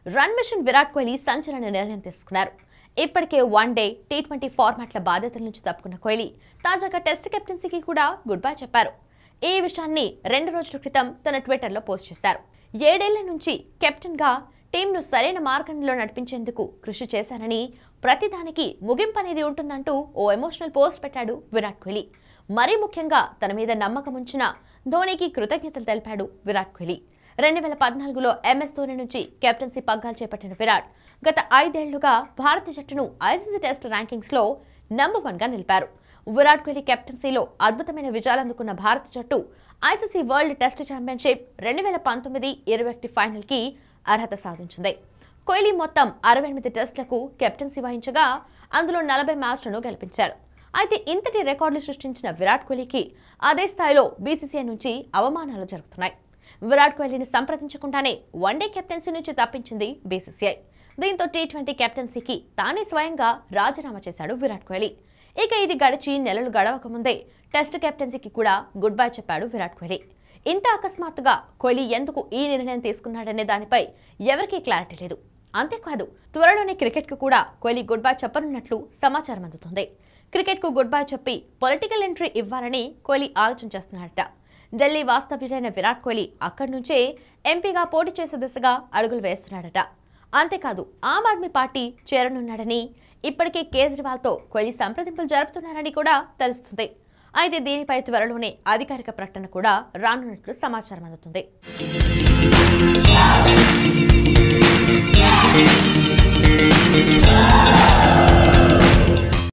run machine Virat Kohli సంచలన నిర్ణయం తీసుకున్నారు ఇప్పటికే వన్ డే టీ ట్వంటీ ఫార్మాట్ల బాధ్యతల నుంచి తప్పుకున్న కోహ్లీ తాజాగా టెస్ట్ కెప్టెన్సీకి కూడా గుడ్ బై చెప్పారు ఈ విషయాన్ని రెండు రోజుల క్రితం తన ట్విట్టర్లో పోస్ట్ చేశారు ఏడేళ్ల నుంచి కెప్టెన్గా టీంను సరైన మార్గంలో నడిపించేందుకు కృషి చేశానని ప్రతిదానికి ముగింపు అనేది ఉంటుందంటూ ఓ ఎమోషనల్ పోస్ట్ పెట్టాడు విరాట్ కోహ్లీ మరీ ముఖ్యంగా తన మీద నమ్మకం ఉంచిన ధోనీకి కృతజ్ఞతలు తెలిపాడు విరాట్ కోహ్లీ రెండు వేల పద్నాలుగులో ఎంఎస్ ధోని నుంచి కెప్టెన్సీ పగ్గాలు చేపట్టిన విరాట్ గత ఐదేళ్లుగా భారత జట్టును ఐసీసీ టెస్ట్ ర్యాంకింగ్స్ లో నంబర్ వన్ గా నిలిపారు విరాట్ కోహ్లీ కెప్టెన్సీలో అద్భుతమైన విజయాలు అందుకున్న భారత జట్టు ఐసీసీ వరల్డ్ టెస్ట్ ఛాంపియన్షిప్ రెండు వేల పంతొమ్మిది ఇరవై ఒకటి ఫైనల్ కి అర్హత సాధించింది కోహ్లీ మొత్తం అరవై ఎనిమిది టెస్టులకు కెప్టెన్సీ వహించగా అందులో నలభై మ్యాచ్లను గెలిపించారు అయితే ఇంతటి రికార్డులు సృష్టించిన విరాట్ కోహ్లీకి అదే స్థాయిలో బీసీసీఐ నుంచి అవమానాలు జరుగుతున్నాయి విరాట్ కోహ్లీని సంప్రదించకుండానే వన్డే కెప్టెన్సీ నుంచి తప్పించింది బీసీసీఐ దీంతో టీ ట్వంటీ కెప్టెన్సీకి తానే స్వయంగా రాజీనామా చేశాడు విరాట్ కోహ్లీ ఇక ఇది గడిచి నెలలు గడవక ముందే టెస్ట్ కెప్టెన్సీకి కూడా గుడ్ బై చెప్పాడు విరాట్ కోహ్లీ ఇంత అకస్మాత్తుగా కోహ్లీ ఎందుకు ఈ నిర్ణయం తీసుకున్నాడనే దానిపై ఎవరికీ క్లారిటీ లేదు అంతేకాదు త్వరలోనే క్రికెట్కు కూడా కోహ్లీ గుడ్ బై చెప్పనున్నట్లు సమాచారం అందుతుంది క్రికెట్కు గుడ్ బై చెప్పి పొలిటికల్ ఎంట్రీ ఇవ్వాలని కోహ్లీ ఆలోచన చేస్తున్నాడట ఢిల్లీ వాస్తవ్యుడైన విరాట్ కోహ్లీ అక్కడి నుంచే ఎంపీగా పోటీ చేసే దిశగా అడుగులు వేస్తున్నాడట అంతేకాదు ఆమ్ ఆద్మీ పార్టీ చేరనున్నాడని ఇప్పటికే కేజ్రీవాల్తో కోహ్లీ సంప్రదింపులు జరుపుతున్నారని కూడా తెలుస్తుంది అయితే దీనిపై త్వరలోనే అధికారిక ప్రకటన కూడా రానున్నట్లు సమాచారం అందుతుంది